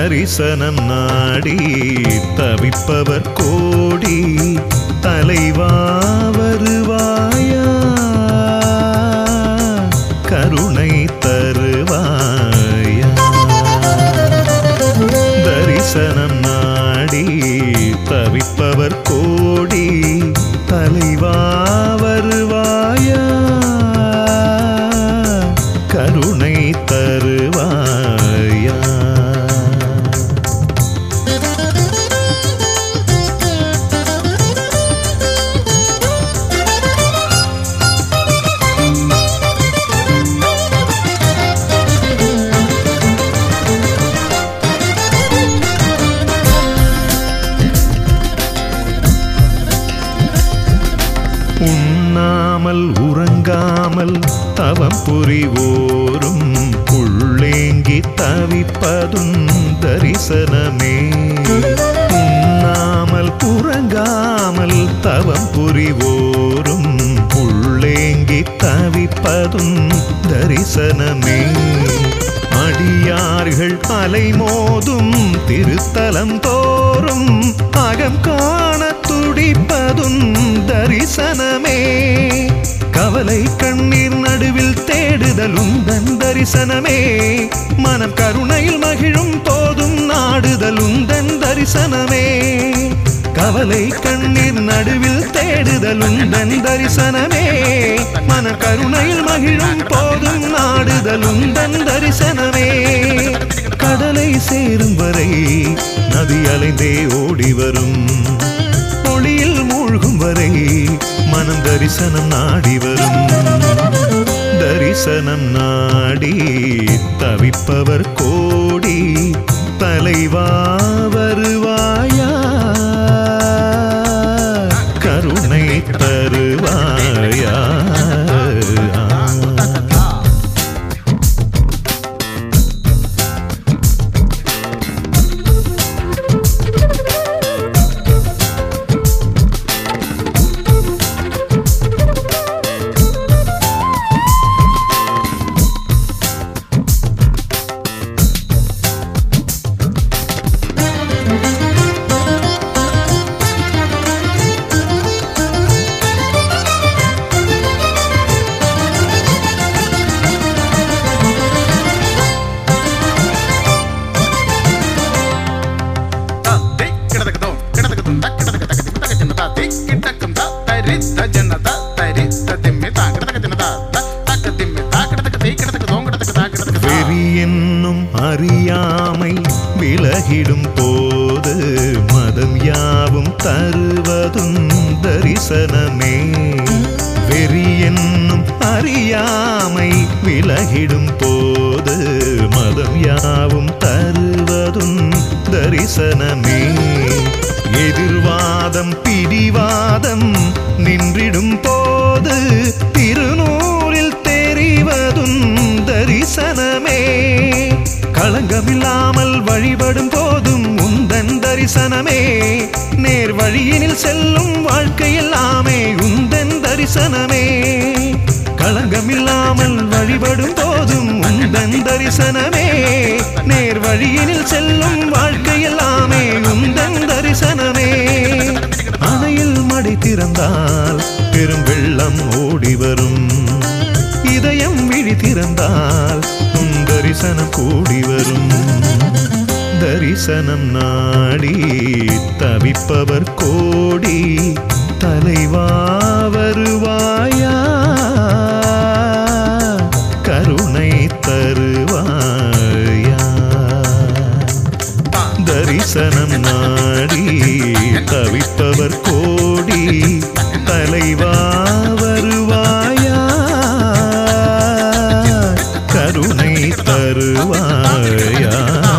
தரிசனம் நாடி தவிப்பவர் கோடி தலைவா வருவாயா கருணை தருவாயா தரிசனம் நாடி தவிப்பவர் கோடி தலைவா வருவாயா கருணை தருவாயா உண்ணாமல் உறங்காமல் தவம் புரிவோரும் உள்ளேங்கி தவிப்பதும் தரிசனமே உண்ணாமல் உறங்காமல் தவம் புரிவோரும் உள்ளேங்கி தவிப்பதும் தரிசனமே அடியார்கள் அலைமோதும் திருத்தலம் தோறும் அகம் காண துடிப்பதும் தரிசனமே கவலை கண்ணீர் நடுவில் தேடுதலும் தன் தரிசனமே மனம் கருணையில் மகிழும் போதும் நாடுதலும் தன் தரிசனமே கவலை கண்ணீர் நடுவில் தேடுதலும் தன் தரிசனமே மன கருணையில் மகிழும் போதும் நாடுதலும் தன் தரிசனமே கடலை சேரும் வரை நதி அலைந்தே ஓடி வரும் ஒளியில் மூழ்கும் வரை மனம் தரிசனம் நாடி வரும் தரிசனம் நாடி தவிப்பவர் கோடி தலைவா வருவாயா கருணை தருவாயா வெறி என்னும் அறியாமை விலகிடும் போது மதம் யாவும் தருவதும் தரிசனமே வெறி என்னும் அறியாமை விலகிடும் போது மதம் யாவும் தருவதும் தரிசனமே எதிர்வாதம் பிடிவாதம் நின்றிடும் போது திருநூலில் தெரிவதும் தரிசனமே களங்கமில்லாமல் வழிபடும் போதும் உந்தன் தரிசனமே நேர் வழியினில் செல்லும் வாழ்க்கையெல்லாமே உந்தன் தரிசனமே களங்கமில்லாமல் வழிபடும் போதும் உந்தன் தரிசனமே நேர் வழியினில் செல்லும் வாழ்க்கையெல்லாமே உந்தன் தரிசனமே அணையில் மடை திறந்தால் பெரும் வெள்ளம் ஓடி வரும் இதயம் விழி திறந்தால் உன் தரிசனம் கூடி வரும் தரிசனம் நாடி தவிப்பவர் கோடி தலைவா வருவாயா கருணை தருவாயா தரிசனம் நாடி தவிப்பவர் கோடி தலைவா வருவாயா கருணை தருவாயா